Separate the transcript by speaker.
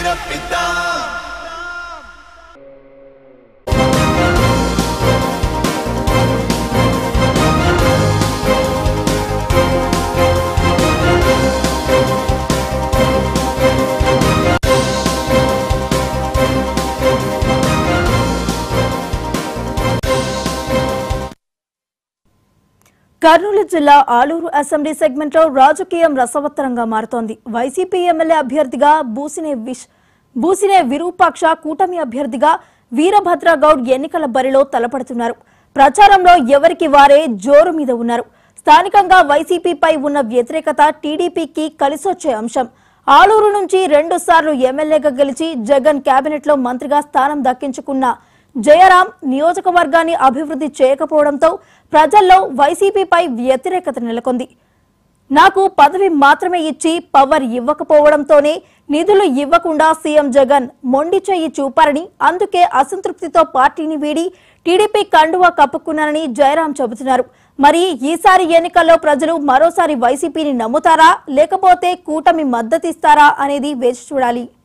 Speaker 1: నిరూపిద్దాం
Speaker 2: కర్నూలు జిల్లా Aluru assembly segment లో రాజకీయం రసవత్తరంగా మారుతోంది వైసీపీ ఎమ్మెల్యే అభ్యర్థిగా బూసినే విష్ బూసినే విరూపాక్ష కూటమి అభ్యర్థిగా వీరభద్ర గౌడ్ ఎన్నికల బరిలో తలపడుతున్నారు ప్రచారంలో ఎవరికి వారే జోరు మీద ఉన్నారు స్థానికంగా వైసీపీపై ఉన్న వ్యతిరేకత టీడీపీకి కలిసొచ్చే అంశం ఆలూరు నుంచి రెండు సార్లు ఎమ్మెల్యేగా గెలిచి జగన్ కేబినెట్ లో మంత్రిగా స్థానం దక్కించుకున్న జయరాం నియోజకవర్గాన్ని అభివృద్ధి చేయకపోవడంతో ప్రజల్లో వైసీపీపై వ్యతిరేకత నెలకొంది నాకు పదవి మాత్రమే ఇచ్చి పవర్ ఇవ్వకపోవడంతోనే నిధులు ఇవ్వకుండా సీఎం జగన్ మొండి చెయ్యి చూపారని అందుకే అసంతృప్తితో పార్టీని వీడి టీడీపీ కండువా కప్పుకున్నారని జయరాం చెబుతున్నారు మరి ఈసారి ఎన్నికల్లో ప్రజలు మరోసారి వైసీపీని నమ్ముతారా లేకపోతే కూటమి మద్దతిస్తారా అనేది వేచి చూడాలి